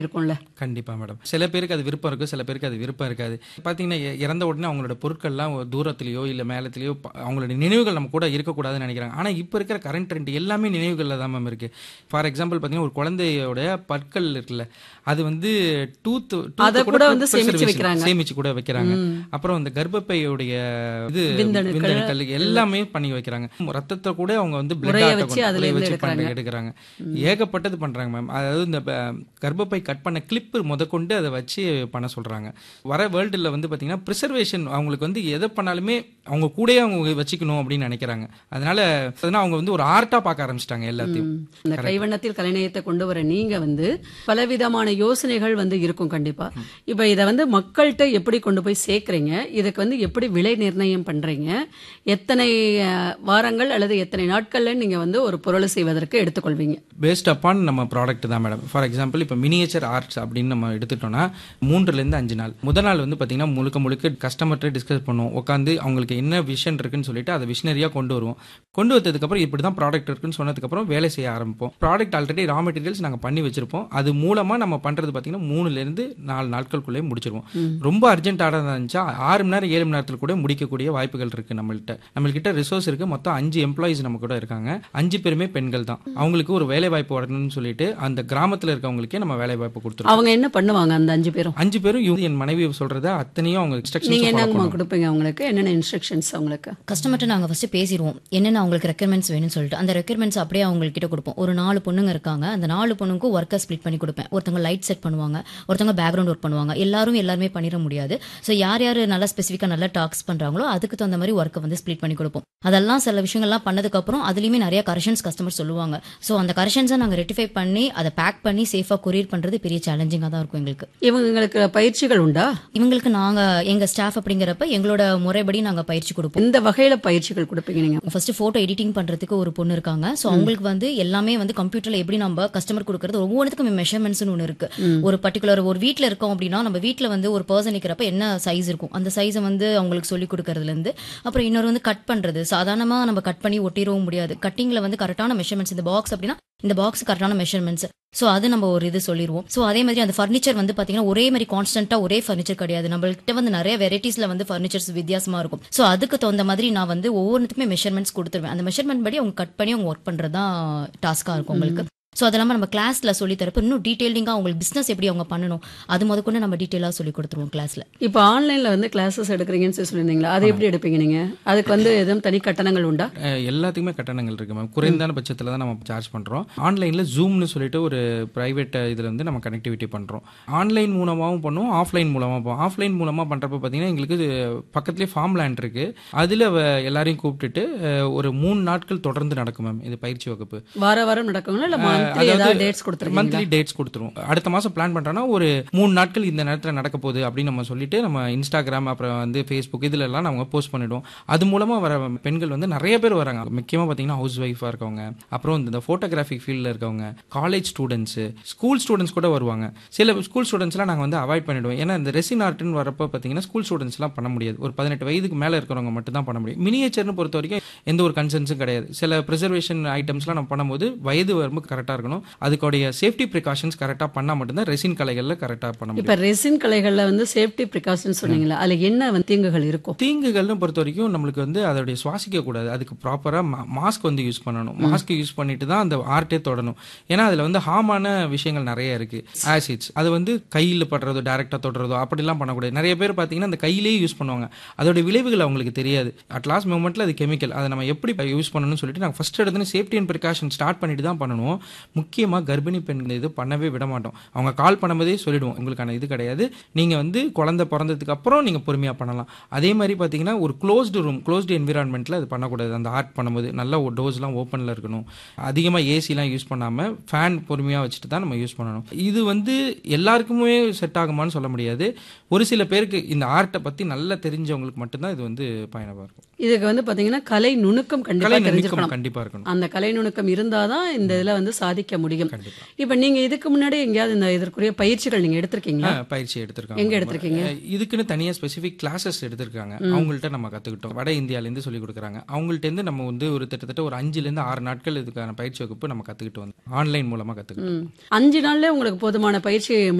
இருக்கும்ல கண்டிப்பா மேடம் சில பேருக்கு அது விருப்பம் இருக்கும் சில பேருக்கு அது விருப்பம் இருக்காது பார்த்தீங்கன்னா இ- இறந்த உடனே அவங்களோட பொருட்கள்லாம் ஒரு தூரத்திலேயோ இல்லை மேலத்திலேயோ ப- அவங்களோட நினைவுகள் நம்ம கூட இருக்கக்கூடாதுன்னு நினைக்கிறாங்க ஆனால் இப்போ இருக்கிற கரண்ட் ட்ரெண்ட் எல்லாமே நினைவுகளில் தான் மேம் இருக்கு ஃபார் எக்ஸாம்பிள் பார்த்தீங்கன்னா ஒரு குழந்தையோட பற்கள் இருக்குல்ல அது வந்து டூத் அத கூட வந்து சேமிச்சு வைக்கிறாங்க. சேமிச்சு கூட வைக்கிறாங்க அப்புறம் அந்த கர்ப்பப்பையுடைய இது விந்தணுக்கள். விந்தணுக்கள் எல்லாமே பண்ணி வைக்கிறாங்க ரத்தத்தை கூட அவங்க வந்து blood உரைய ஆட்ட வச்சு கொண்டு- அதுல உரைய இருந்து வச்சு பண்ணி எடுக்கறாங்க. எடுக்கிறாங்க ஏகப்பட்டது பண்றாங்க மேம் அதாவது இந்த ப- கர்ப்பப்பை கட் பண்ண கிளிப்பு முதற்கொண்டு அதை வச்சு பண்ண சொல்றாங்க வர வேர்ல்டுல வந்து பாத்தீங்கன்னா ப்ரிசர்வேஷன் அவங்களுக்கு வந்து எதை பண்ணாலுமே அவங்க கூடயே அவங்க வச்சுக்கணும் அப்படின்னு நினைக்கிறாங்க அதனால அதனால அவங்க வந்து ஒரு ஆர்ட்டா பார்க்க ஆரம்பிச்சிட்டாங்க எல்லாத்தையும் ம். இந்த கைவண்ணத்தில் கலைநயத்தை கொண்டு வர நீங்க வந்து பலவிதமான யோசனைகள் வந்து இருக்கும் கண்டிப்பா இப்ப இத வந்து மக்கள்கிட்ட எப்படி கொண்டு போய் சேர்க்கறீங்க இதுக்கு வந்து எப்படி விலை நிர்ணயம் பண்றீங்க எத்தனை அஹ், வாரங்கள் அல்லது எத்தனை நாட்கள்ல நீங்க வந்து ஒரு பொருளை செய்வதற்கு எடுத்துக்கொள்வீங்க பேஸ்ட் அப்பான் நம்ம ப்ராடக்ட் தான் மேடம் ஃபார் எக்ஸாம்பிள் இப்போ மினியேச்சர் ஆர்ட்ஸ் அப்படின்னு நம்ம எடுத்துட்டோம்னா மூன்றுலேருந்து அஞ்சு நாள் முதல் நாள் வந்து பார்த்தீங்கன்னா முழுக்க முழுக்க கஸ்டமர்கிட்ட டிஸ்கஸ் பண்ணுவோம் உட்காந்து அவங்களுக்கு என்ன விஷன் இருக்குன்னு சொல்லிட்டு அதை விஷனரியாக கொண்டு வருவோம் கொண்டு வந்ததுக்கப்புறம் இப்படி தான் ப்ராடக்ட் இருக்குன்னு சொன்னதுக்கப்புறம் வேலை செய்ய ஆரம்பிப்போம் ப்ராடக்ட் ஆல்ரெடி ரா மெட்டீரியல்ஸ் நாங்கள் பண்ணி வச்சிருப்போம் அது மூலமாக நம்ம பண்ணுறது பார்த்தீங்கன்னா மூணுலேருந்து நாலு நாட்களுக்குள்ளேயே முடிச்சிருவோம் ரொம்ப அர்ஜென்ட் ஆர்டர் இருந்துச்சா ஆறு மணி நேரம் ஏழு மணி நேரத்தில் கூட முடிக்கக்கூடிய வாய்ப்புகள் இருக்கு நம்மள்கிட்ட நம்மள்கிட்ட ரிசோர்ஸ் இருக்கு மொத்தம் அஞ்சு எம்ப்ளாயிஸ் நம்ம கூட இருக்காங்க அஞ்சு பேருமே பெண்கள் தான் அவங்களுக்கு ஒரு வேலை வாய்ப்பு வரணும்னு சொல்லிட்டு அந்த கிராமத்தில் இருக்கவங்களுக்கே நம்ம வேலை வாய்ப்பு கொடுத்துருக்கோம் அவங்க என்ன பண்ணுவாங்க அந்த அஞ்சு பேரும் அஞ்சு பேரும் இவங்க என் மனைவி சொல்றத அத்தனையும் அவங்க நீங்க இன்ஸ்ட்ரக்ஷன் என்னங்கம்மா கொடுப்பீங்க அவங்களுக்கு என்னென்ன இன்ஸ்ட்ரக்ஷன்ஸ் அவங்களுக்கு கஸ்டமர்கிட்ட நாங்கள் ஃபர்ஸ்ட் பேசிடுவோம் என்னென்ன அவங்களுக்கு ரெக்யர்மெண்ட்ஸ் வேணும்னு சொல்லிட்டு அந்த ரெக்யர்மெண்ட்ஸ் அப்படியே அவங்களுக்கு கிட்ட கொடுப்போம் ஒரு நாலு பொண்ணுங்க இருக்காங்க அந்த நாலு பொண்ணுக்கும் ஒர்க்கை ஸ்ப்ளிட் பண்ணி கொடுப்பேன் ஒருத்தவங்க லைட் செட் பண்ணுவாங்க ஒருத்தவங்க பேக்ரவுண்ட் ஒர்க் பண்ணுவாங்க எல்லாரும் எல்லாருமே பண்ணிட முடியாது ஸோ யார் யார் நல்லா ஸ்பெசிஃபிக்காக நல்லா டாக்ஸ் பண்ணுறாங்களோ அதுக்கு தகுந்த மாதிரி ஒர்க்கை வந்து ஸ்ப்ளிட் பண்ணி கொடுப்போம் அதெல்லாம் சில விஷயங்கள்லாம் பண்ணதுக்கப்புறம் அதுலேயுமே நிறைய கரெக்ஷன்ஸ் கஸ்டமர் சொல்லுவாங்க ஸோ அந்த கரெக்ஷன்ஸை நாங்கள் ரெட்டிஃபை பண்ணி அதை பேக் பண்ணி சேஃபாக கொரியர் பண்ணுறது பெரிய சேலஞ்சிங்காக தான் இருக்கும் எங்களுக்கு இவங்களுக்கு பயிற்சிகள் உண்டா இவங்களுக்கு நாங்கள் எங்கள் ஸ்டாஃப் அப்படிங்கிறப்ப எங்களோட முறைப்படி நாங்கள் பயிற்சி கொடுப்போம் இந்த வகையில பயிற்சிகள் கொடுப்பீங்க நீங்க ஃபர்ஸ்ட் போட்டோ எடிட்டிங் பண்றதுக்கு ஒரு பொண்ணு இருக்காங்க சோ அவங்களுக்கு வந்து எல்லாமே வந்து கம்ப்யூட்டர்ல எப்படி நம்ம கஸ்டமர் கொடுக்கறது ஒவ்வொன்றுத்துக்கும் மெஷர்மெண்ட்ஸ்னு ஒன்று இருக்கு ஒரு பர்டிகுலர் ஒரு வீட்ல இருக்கோம் அப்படின்னா நம்ம வீட்ல வந்து ஒரு பர்சன் இருக்கிறப்ப என்ன சைஸ் இருக்கும் அந்த சைஸை வந்து அவங்களுக்கு சொல்லி கொடுக்கறதுல இருந்து அப்புறம் இன்னொரு வந்து கட் பண்றது சாதாரணமா நம்ம கட் பண்ணி ஒட்டிடவும் முடியாது கட்டிங்ல வந்து கரெக்டான மெஷர்மெண்ட்ஸ் இந்த பாக்ஸ் அப்படின்னா இந்த பாக்ஸ் கரெக்டான மெஷர்மெண்ட்ஸ் ஸோ அது நம்ம ஒரு இது சொல்லிடுவோம் ஸோ அதே மாதிரி அந்த ஃபர்னிச்சர் வந்து பார்த்தீங்கன்னா ஒரே மாதிரி கான்ஸ்டன்ட்டாக ஒரே ஃபர்னிச்சர் கிடையாது நம்மள்கிட்ட வந்து நிறைய வெரைட்டிஸில் வந்து ஃபர்னிச்சர்ஸ் வித்தியாசமாக இருக்கும் ஸோ அதுக்கு தகுந்த மாதிரி நான் வந்து ஒவ்வொன்றுத்துக்குமே மெஷர்மெண்ட்ஸ் கொடுத்துருவேன் அந்த மெஷர்மெண்ட் படி அவங்க கட் பண்ணி அவங்க ஒர்க் பண்ணுறது தான் டாஸ்க்காக இருக்கும் உங்களுக்கு ஸோ அது இல்லாமல் நம்ம கிளாஸில் சொல்லி தரப்ப இன்னும் டீட்டெயிலிங்காக அவங்களுக்கு பிஸ்னஸ் எப்படி அவங்க பண்ணணும் அது முத கொண்டு நம்ம டீட்டெயிலாக சொல்லி கொடுத்துருவோம் கிளாஸில் இப்போ ஆன்லைன்ல வந்து கிளாஸஸ் எடுக்கிறீங்கன்னு சொல்லி சொல்லியிருந்தீங்களா அது எப்படி எடுப்பீங்க நீங்க அதுக்கு வந்து எதுவும் தனி கட்டணங்கள் உண்டா அஹ் எல்லாத்துக்குமே கட்டணங்கள் இருக்கு மேம் குறைந்தான பட்சத்தில் தான் நம்ம சார்ஜ் பண்றோம் ஆன்லைன்ல ஜூம்னு சொல்லிட்டு ஒரு பிரைவேட் இதுல வந்து நம்ம கனெக்டிவிட்டி பண்றோம் ஆன்லைன் மூலமாகவும் பண்ணுவோம் ஆஃப்லைன் மூலமா போவோம் ஆஃப்லைன் மூலமா பண்றப்ப பார்த்தீங்கன்னா எங்களுக்கு இது பக்கத்துலேயே ஃபார்ம் லேண்ட் இருக்கு அதுல வ- எல்லாரையும் கூப்பிட்டுட்டு அஹ், ஒரு மூணு நாட்கள் தொடர்ந்து நடக்கும் மேம் இது பயிற்சி வகுப்பு வார வாரம் நடக்குங்களா இல்ல மந்த்லி ஏதாவது டேட்ஸ் கொடுத்துருக்கீங்களா மந்த்லி டேட்ஸ் கொடுத்துருவோம் அடுத்த மாசம் பிளான் பண்றோம்னா ஒரு மூணு நாட்கள் இந்த நேரத்தில் நடக்க போகுது அப்படின்னு நம்ம சொல்லிட்டு நம்ம இன்ஸ்டாகிராம் அப்புறம் வந்து ஃபேஸ்புக் இதுல எல்லாம் நம்ம போஸ்ட் பண்ணிடுவோம் அது மூலமா வர பெண்கள் வந்து நிறைய பேர் வராங்க முக்கியமா பாத்தீங்கன்னா ஹவுஸ் ஒய்ஃபா இருக்கவங்க அப்புறம் இந்த போட்டோகிராஃபிக் ஃபீல்டில் இருக்கவங்க காலேஜ் ஸ்டூடெண்ட்ஸ் ஸ்கூல் ஸ்டூடெண்ட்ஸ் கூட வருவாங்க சில ஸ்கூல் ஸ்டூடெண்ட்ஸ்லாம் நாங்கள் வந்து அவாய்ட் பண்ணிடுவோம் ஏன்னா இந்த ரெசின் ஆர்ட்னு வரப்போ பார்த்தீங்கன்னா ஸ்கூல் ஸ்டூடெண்ட்ஸ்லாம் பண்ண முடியாது ஒரு பதினெட்டு வயதுக்கு மேலே இருக்கிறவங்க மட்டும் தான் பண்ண முடியும் மினியேச்சர்னு பொறுத்த வரைக்கும் எந்த ஒரு கன்சர்ன்ஸும் கிடையாது சில ப்ரிசர்வேஷன் ஐட்டம்ஸ்லாம் நம்ம பண்ணும்போது வயது வரம்பு கரெக்டாக இருக்கணும் அதுக்குடைய சேஃப்டி ப்ரிகாஷன்ஸ் கரெக்டாக பண்ணால் மட்டும்தான் ரெசின் கலைகளில் கரெக்டாக பண்ண முடியும் இப்ப ரெசின் கலைகள்ல வந்து சேஃப்டி ப்ரிகாஷன் சொன்னீங்களா அதுல என்ன வந்து தீங்குகள் இருக்கும் தீங்குகள்னு பொறுத்த வரைக்கும் நம்மளுக்கு வந்து அதோடைய சுவாசிக்க கூடாது அதுக்கு ப்ராப்பராக மாஸ்க் வந்து யூஸ் பண்ணணும் மாஸ்க் யூஸ் பண்ணிட்டு தான் அந்த ஆர்ட்டே தொடணும் ஏன்னா அதில் வந்து ஹார்மான விஷயங்கள் நிறைய இருக்கு ஆசிட்ஸ் அது வந்து கையில் படுறதோ டேரெக்டாக தொடுறதோ அப்படிலாம் பண்ணக்கூடாது நிறைய பேர் பார்த்தீங்கன்னா அந்த கையிலேயே யூஸ் பண்ணுவாங்க அதோட விளைவுகள் அவங்களுக்கு தெரியாது அட் லாஸ்ட் மூமெண்ட்டில் அது கெமிக்கல் அதை நம்ம எப்படி யூஸ் பண்ணணும்னு சொல்லிட்டு நாங்கள் ஃபர்ஸ்ட் எடுத்து சேஃப்டி அண்ட் ப்ரிகாஷன் ஸ்டார்ட் பண்ணிட்டு தான் பண்ணணும் முக்கியமாக கர்ப்பிணி பெண்கள் இது பண்ணவே விட மாட்டோம் அவங்க கால் பண்ணும்போதே சொல்லிடுவோம் உங்களுக்கான இது கிடையாது நீங்கள் வந்து குழந்தை பிறந்ததுக்கு அப்புறம் நீங்கள் பொறுமையாக பண்ணலாம் அதே மாதிரி பார்த்தீங்கன்னா ஒரு க்ளோஸ்டு ரூம் க்ளோஸ்டு என்விரான்மெண்ட்டில் அது பண்ணக்கூடாது அந்த ஆர்ட் பண்ணும்போது நல்லா டோஸ்லாம் ஓப்பனில் இருக்கணும் அதிகமாக ஏசிலாம் யூஸ் பண்ணாமல் ஃபேன் பொறுமையாக வச்சுட்டு தான் நம்ம யூஸ் பண்ணணும் இது வந்து எல்லாருக்குமே செட் ஆகுமான்னு சொல்ல முடியாது ஒரு சில பேருக்கு இந்த ஆர்ட்டை பற்றி நல்லா தெரிஞ்சவங்களுக்கு மட்டும்தான் இது வந்து பயணமாக இருக்கும் இதுக்கு வந்து பாத்தீங்கன்னா கலை நுணுக்கம் கண்டிப்பா கலை தெரிஞ்சிருக்கணும் நுணுக்கம் கண்டிப்பாக இருக்கணும் அந்த கலை நுணுக்கம் இருந்தாதான் இந்த இதுல வந்து சாதி சாதிக்க முடியும் கண்டிப்பா இப்ப நீங்க இதுக்கு முன்னாடி எங்கேயாவது இந்த இதற்குரிய பயிற்சிகள் நீங்க எடுத்திருக்கீங்களா ஆ, பயிற்சி எடுத்திருக்காங்க எங்க எடுத்திருக்கீங்க? அஹ் இதுக்குன்னு தனியா ஸ்பெசிபிக் கிளாஸஸ் எடுத்திருக்காங்க அவங்கள்ட்ட நம்ம கத்துக்கிட்டோம் வட இந்தியால இருந்து சொல்லி கொடுக்குறாங்க அவங்கள்ட்ட இருந்து நம்ம வந்து ஒரு கிட்டத்தட்ட ஒரு அஞ்சுல இருந்து ஆறு நாட்கள் இதுக்கான பயிற்சி வகுப்பு நம்ம கத்துக்கிட்டு வந்தோம் ஆன்லைன் மூலமா கத்துக்கிட்டோம் ம். அஞ்சு நாள்ல உங்களுக்கு போதுமான பயிற்சி